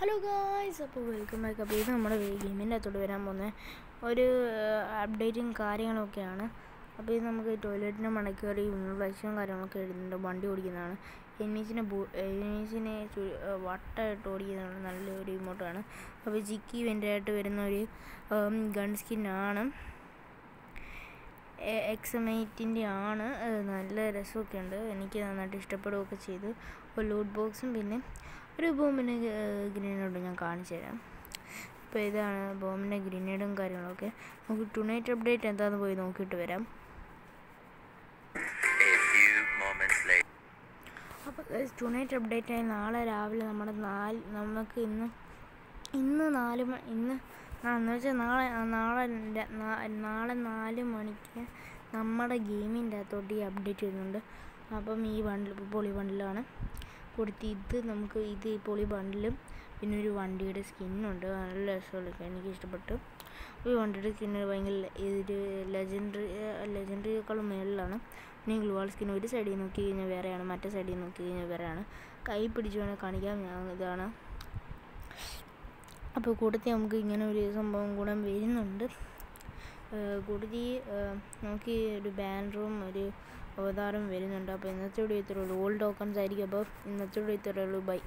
Hello guys അപ്പോൾ welcome back അപ്പോൾ ഇത് നമ്മുടെ ഗെയിമിൻ്റെ അകത്തോട്ട് വരാൻ പോകുന്ന ഒരു അപ്ഡേറ്റും കാര്യങ്ങളൊക്കെയാണ് അപ്പോൾ ഇത് നമുക്ക് ടോയ്ലറ്റിൻ്റെ മടക്കി കയറി ഫ്ലക്സും കാര്യങ്ങളൊക്കെ എഴുതുന്നുണ്ട് വണ്ടി ഓടിക്കുന്നതാണ് എനിസിനെ എനിസിനെ വട്ടമായിട്ട് ഓടിക്കുന്നതാണ് നല്ലൊരു ഇമോട്ടാണ് അപ്പോൾ ജിക്കി വെൻ്റായിട്ട് വരുന്ന ഒരു ഗൺ സ്കിന്നാണ് എക്സമേറ്റിൻ്റെ ആണ് നല്ല രസമൊക്കെ ഉണ്ട് എനിക്ക് നന്നായിട്ട് ഇഷ്ടപ്പെടുകയൊക്കെ ചെയ്തു ഒരു ലൂട്ട് ബോക്സും പിന്നെ ഒരു ബോംബിൻ്റെ ഗ്രനേഡും ഞാൻ കാണിച്ചു തരാം അപ്പോൾ ഇതാണ് ബോംബിൻ്റെ ഗ്രനേഡും കാര്യങ്ങളൊക്കെ നമുക്ക് ടുണൈറ്റ് അപ്ഡേറ്റ് എന്താണെന്ന് പോയി നോക്കിയിട്ട് വരാം A few moments later. അപ്പോൾ ടുണൈറ്റ് അപ്ഡേറ്റ് ആയി നാളെ രാവിലെ നമ്മുടെ നാല് നമുക്ക് ഇന്ന് ഇന്ന് നാല് മണി ഇന്ന് ആ എന്ന് വെച്ചാൽ നാളെ ആ, നാളെ ര- നാ- നാളെ നാല് മണിക്ക് നമ്മുടെ ഗെയിമിൻ്റെ അകത്തോട്ട് ഈ അപ്ഡേറ്റ് വരുന്നുണ്ട് അപ്പം ഈ ബണ്ടിൽ പൊളി ബണ്ടിലാണ് കൊടുത്ത് ഇത് നമുക്ക് ഇത് ഈ പൊളി ബണ്ടിലും പിന്നെ ഒരു വണ്ടിയുടെ സ്കിന്നുണ്ട് നല്ല രസമുള്ള എനിക്ക് ഇഷ്ടപ്പെട്ടു ഈ വണ്ടിയുടെ സ്കിന്ന് ഭയങ്കര ലെ- ഇതൊരു ലെജൻഡറി ലെജൻഡറിയേക്കാളും മേളിലാണ് പിന്നെ ഗ്ലുവാൾ സ്കിൻ ഒരു സൈഡിൽ നോക്കി കഴിഞ്ഞാൽ വേറെയാണ് മറ്റേ സൈഡിൽ നോക്കി കഴിഞ്ഞാൽ വേറെയാണ് കൈ പിടിച്ച് വേണേൽ കാണിക്കാം ഞാൻ ഇതാണ് അപ്പോൾ കൂട്ടത്തിൽ നമുക്ക് ഇങ്ങനെ ഒരു സംഭവം കൂടെ വരുന്നുണ്ട് കൂട്ടത്തിൽ നമുക്ക് ഈ ഒരു ബാനറും ഒരു അവതാരം വരുന്നുണ്ട് അപ്പോൾ ഇന്നത്തെ വീഡിയോ ഇത്രേ ഉള്ളൂ ഓൾഡ് ടോക്കൺസ് ആയിരിക്കും അപ്പോൾ ഇന്നത്തെ വീഡിയോ ഇത്രേ ഉള്ളൂ ബൈ